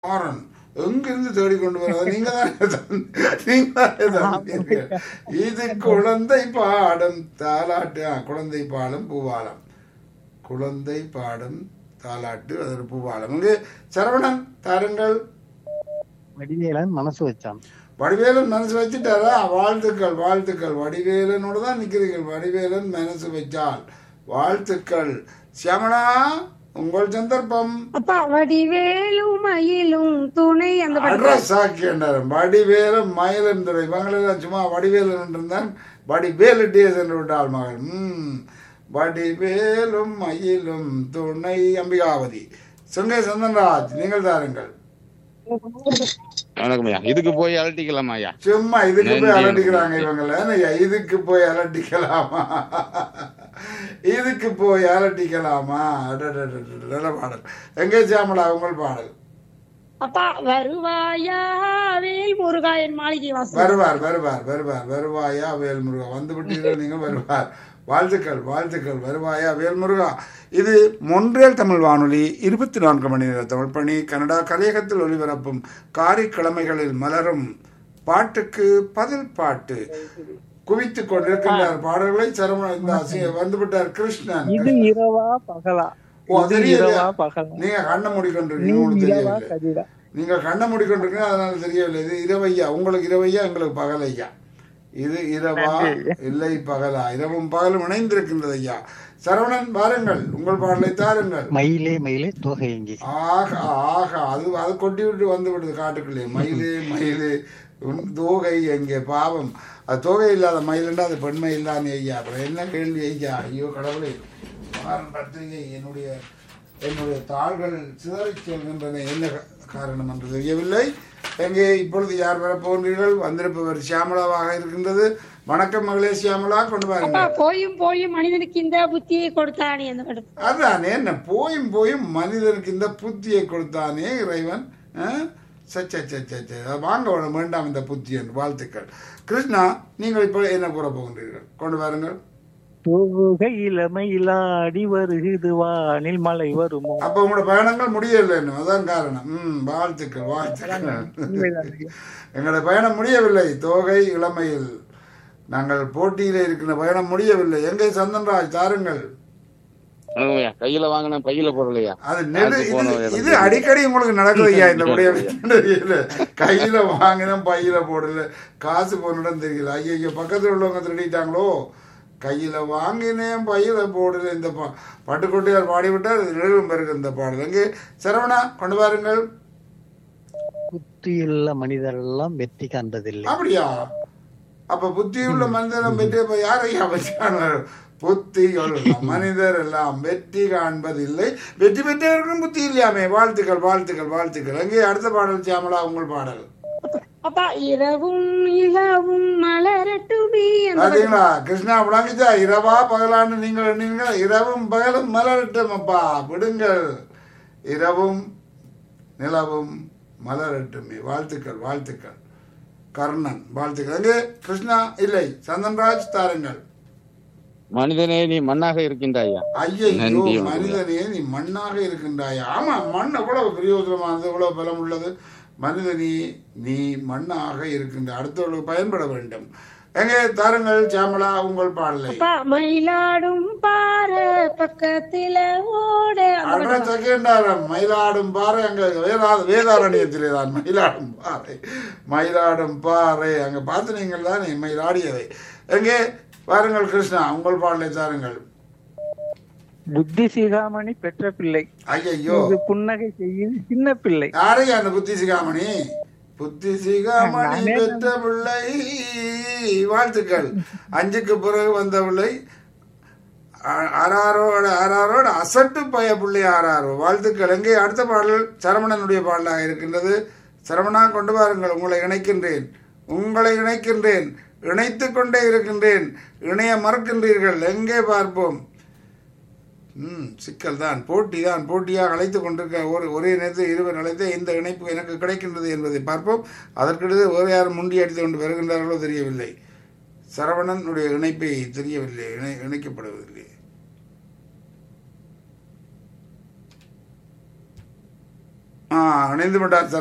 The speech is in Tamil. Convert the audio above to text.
மாறன் எங்கிருந்து தேடிக்கொண்டு வர நீங்க தானே நீங்க தானே தந்தீர்கள். இது குழந்தை பாடும் தாலாட்டு ஆ, குழந்தை பாடும் பூவாலம் குழந்தை பாடும் தாலாட்டு அது ஒரு பூவாலம் இங்கு சரவணன் தாருங்கள் வடிவேலன் மனசு வச்சான் வடிவேலன் மனசு வச்சுட்டாரா வாழ்த்துக்கள் வாழ்த்துக்கள் வடிவேலனோட தான் நிக்கிறீர்கள் வடிவேலன் மனசு வச்சால் வாழ்த்துக்கள் சியாமளா உங்கள் சந்தர்ப்பம் அப்பா வடிவேலும் மயிலும் துணை அந்த படம் அட்ரஸ் ஆக்கியண்டார் வடிவேலும் மயிலும் துறை இவங்களெல்லாம் சும்மா வடிவேலன் இருந்தான் வடிவேலு டிஎஸ் என்று விட்டாள் மகன் ம் வடிவேலும் மயிலும் துணை அம்பிகாவதி சுங்கை சந்தன்ராஜ் நீங்கள் தாருங்கள் வணக்கம் ஐயா இதுக்கு போய் அலட்டிக்கலாமா ஐயா சும்மா இதுக்கு போய் நன்றி. அலட்டிக்கிறாங்க இவங்கள என்னய்யா, இதுக்கு போய் அலட்டிக்கலாமா இதுக்கு போய் அலட்டிக்கலாமா அடடடடட, நல்ல பாடல் எங்கே சாமலா உங்கள் பாடல் அப்பா வருவாயா வேல் முருகா என் மாளிகை வாசல் வருவார் வருவார் வருவார் வருவாயா வேல்முருகா வந்து விட்டீர்கள் நீங்கள் வருவார் வாழ்த்துக்கள் வாழ்த்துக்கள் வருவாயா வேல்முருகா இது மொன்றியல் தமிழ் வானொலி இருபத்தி நான்கு மணி நேர தமிழ் பணி கனடா கலையகத்தில் ஒளிபரப்பும் காரிக்கிழமைகளில் மலரும் பாட்டுக்கு பதில் பாட்டு குவித்துக் கொண்டிருக்கின்றார் பாடல்களை சரவண இந்த சி- வந்துவிட்டார் கிருஷ்ணன் இது இரவா பகலா ஓ, இது தெரியலையா? இரவா பகலா நீங்க கண்ணை நீ மூடிக்கொண்டிருக்கீங்க உங்களுக்கு இரவா தெரியவில்லை கதிரா நீங்க கண்ணை மூடிக்கொண்டிருக்கீங்க அதனால தெரியவில்லை இது இரவையா உங்களுக்கு இரவையா எங்களுக்கு பகலையா இது இரவா இல்லை பகலா இரவும் பகலும் இணைந்திருக்கின்றது ஐயா சரவணன் வாருங்கள் உங்கள் பாடலை தாருங்கள் மயிலே மயிலே தொகை எங்கே ஆகா ஆகா அது அது கொட்டி விட்டு வந்து விடுது காட்டுக்குள்ளே மயிலே மயிலே உன் தோகை எங்கே பாவம் அது தோகை இல்லாத மயிலுண்டா அது பெண் மயில் தான் ஐயா அப்புறம் என்ன கேள்வி ஐயா ஐயோ கடவுளே மாறன் பத்திரிகை என்னுடைய என்னுடைய தாள்கள் சிதறிச் செல்கின்றன என்ன கா- காரணம் என்று தெரியவில்லை எங்கே இப்பொழுது யார் வரப்போகிறீர்கள் வந்திருப்பவர் சியாமளாவாக இருக்கின்றது வணக்கம் மகளே சியாமளா கொண்டு அப்பா வாருங்கள் போயும் போயும் மனிதனுக்கு இந்த புத்தியை கொடுத்தானே அந்த படம் அதானே என்ன போயும் போயும் மனிதனுக்கு இந்த புத்தியை கொடுத்தானே இறைவன் ஆ? சே, சே, சே, சே, சே. வாங்க வேணும் வேண்டாம் இந்த புத்தி என்று வாழ்த்துக்கள் கிருஷ்ணா நீங்கள் இப்போ என்ன கூற போகின்றீர்கள் கொண்டு வாருங்கள் தொகை இளமையிலாடி வருகுது வானில் மழை வருமோ அப்போ உங்களோட பயணங்கள் முடியவில்லை இன்னும் அதான் காரணம் ம் வாழ்த்துக்கள் வாழ்த்துக்கள் எங்களோட பயணம் முடியவில்லை தோகை இளமையில் நாங்கள் போட்டியிலே இருக்கின்ற பயணம் முடியவில்லை எங்கே சந்தன்ராஜ் தாருங்கள் வணக்கம் ஐயா கையில வாங்கின பையில போடலையா அது நெடு அது போன இது வேலை. இது அடிக்கடி உங்களுக்கு நடக்குது ஐயா இந்த உடைய கையில வாங்கினோம் பையில போடல காசு போனிடம் தெரியல ஐயோ பக்கத்துல உள்ளவங்க திருடிட்டாங்களோ கையில வாங்கினேன் பையில போடல இந்த பா பட்டுக்கொட்டையார் பாடிவிட்டார் இது நெடுகும் பிறகு இந்த பாடல் எங்கே சரவணா கொண்டு வாருங்கள் புத்தியுள்ள மனிதரெல்லாம் வெற்றி காண்பதில்லை அப்படியா அப்ப புத்தியுள்ள மனிதனம் பெற்று இப்ப யார் ஐயா வச்சாங்க புத்தியுள்ள மனிதர் எல்லாம் வெற்றி காண்பதில்லை வெற்றி பெற்றவர்களும் புத்தி இல்லையாமே வாழ்த்துக்கள் வாழ்த்துக்கள் வாழ்த்துக்கள் அங்கே அடுத்த பாடல் சியாமலா உங்கள் பாடல் அப்பா இரவும் நிலவும் மலரட்டுமே அந்த படம். பாத்தீங்களா கிருஷ்ணா விளங்குச்சா இரவா பகலான்னு நீங்கள் எண்ணீங்களா இரவும் பகலும் மலரட்டும் அப்பா விடுங்கள் இரவும் நிலவும் மலரட்டுமே வாழ்த்துக்கள் வாழ்த்துக்கள் கர்ணன் வாழ்த்துக்கள் அங்கே கிருஷ்ணா இல்லை சந்தன்ராஜ் தாருங்கள் மனிதனே நீ மண்ணாக இருக்கின்ற ஐயா ஐயோ நன்றி, மனிதனே நீ மண்ணாக இருக்கின்றாயா ஆமா மண் எவ்வளவு பிரயோஜனமானது எவ்வளவு பலம் உள்ளது மனிதனே நீ மண்ணாக இருக்கின்ற அடுத்தவர்களுக்கு பயன்பட வேண்டும் எங்கே தாருங்கள் சாமலா உங்கள் பாடலை அப்பா மயிலாடும் பாற பக்கத்தில ஓட அந்த அட படம். செகண்டாரம் மயிலாடும் பாறை அங்க வேதா வேதாரண்யத்திலே தான் மயிலாடும் பாறை மயிலாடும் பாறை அங்க பார்த்துனீங்கள் தானே மயிலாடியவை எங்கே வாருங்கள் கிருஷ்ணா உங்கள் பாடலை தாருங்கள் புத்தி சிகாமணி பெற்ற பிள்ளை ஐயையோ இது புன்னகை செய்யும் சின்ன பிள்ளை யாரையா அந்த புத்தி சிகாமணி புத்தி சிகாமணி நானே பெற்ற பிள்ளை வாழ்த்துக்கள் அஞ்சுக்கு பிறகு வந்த பிள்ளை ஆ- ஆறாரோட ஆறாரோட அசட்டு பய பிள்ளை ஆறாரோ வாழ்த்துக்கள் எங்கே அடுத்த பாடல் சரவணனுடைய பாடலாக இருக்கின்றது சரவணா கொண்டு வாருங்கள் உங்களை இணைக்கின்றேன் உங்களை இணைக்கின்றேன் இணைத்துக் கொண்டே இருக்கின்றேன் இணைய மறக்கின்றீர்கள் எங்கே பார்ப்போம் ம் சிக்கல் தான் போட்டி தான் போட்டியாக அழைத்து கொண்டிருக்க ஒரு ஒரே நேரத்தில் இருவர் அழைத்து இந்த இணைப்பு எனக்கு கிடைக்கின்றது என்பதை பார்ப்போம் அதற்கிடையே வேறு யாரும் முண்டி அடித்து கொண்டு வருகின்றார்களோ தெரியவில்லை சரவணனுடைய இணைப்பை தெரியவில்லை இணை இணைக்கப்படுவதில்லை ஆ இணைந்து விட்டார்